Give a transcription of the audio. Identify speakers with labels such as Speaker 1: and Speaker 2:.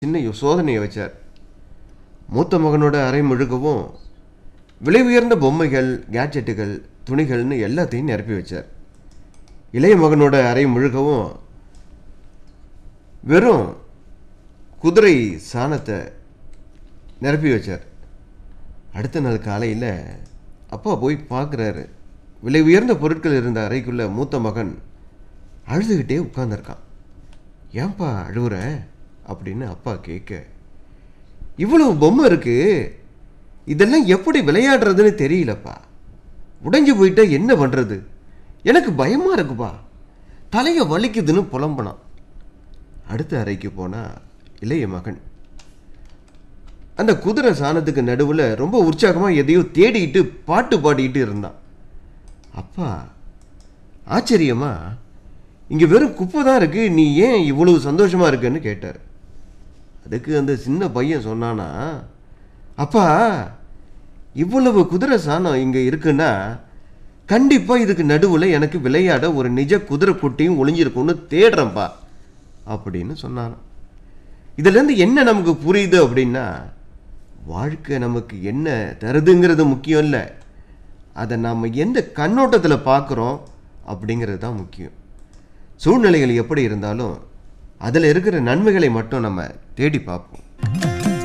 Speaker 1: சின்ன யோ- சோதனையை வச்சார் மூத்த மகனோட அறை முழுக்கவும் விலை உயர்ந்த பொம்மைகள் கேட்ஜெட்டுகள் துணிகள்னு எல்லாத்தையும் நிரப்பி வச்சார் இளைய மகனோட அறை முழுக்கவும் வெறும் குதிரை சாணத்தை நிரப்பி வச்சார் அடுத்த நாள் காலையில் அப்பா போய் பார்க்குறாரு விலை உயர்ந்த பொருட்கள் இருந்த அறைக்குள்ள மூத்த மகன் அழுதுகிட்டே உட்கார்ந்திருக்கான் ஏன்பா அழுவுற அப்படின்னு அப்பா கேட்க இவ்வளவு பொம்மை இருக்கு இதெல்லாம் எப்படி விளையாடுறதுன்னு தெரியலப்பா உடைஞ்சு போயிட்டா என்ன பண்ணுறது எனக்கு பயமா இருக்குப்பா தலையை வலிக்குதுன்னு புலம்புனான் அடுத்த அறைக்கு போனா இளைய மகன் அந்த குதிரை சாணத்துக்கு நடுவில் ரொம்ப உற்சாகமாக எதையோ தேடிட்டு பாட்டு பாடிட்டு இருந்தான் அப்பா ஆச்சரியமா இங்கே வெறும் குப்பை தான் இருக்கு நீ ஏன் இவ்வளவு சந்தோஷமா இருக்குன்னு கேட்டார் அதுக்கு அந்த சின்ன பையன் சொன்னானா அப்பா இவ்வளவு குதிரை சாணம் இங்கே இருக்குன்னா கண்டிப்பாக இதுக்கு நடுவில் எனக்கு விளையாட ஒரு நிஜ குதிரை குட்டியும் ஒளிஞ்சிருக்கும்னு தேடுறேன்ப்பா அப்படின்னு சொன்னானாம் இதுலேருந்து என்ன நமக்கு புரியுது அப்படின்னா வாழ்க்கை நமக்கு என்ன தருதுங்கிறது முக்கியம் இல்லை அதை நாம் எந்த கண்ணோட்டத்தில் பார்க்குறோம் அப்படிங்கிறது தான் முக்கியம் சூழ்நிலைகள் எப்படி இருந்தாலும் அதில் இருக்கிற நன்மைகளை மட்டும் நம்ம தேடி பார்ப்போம்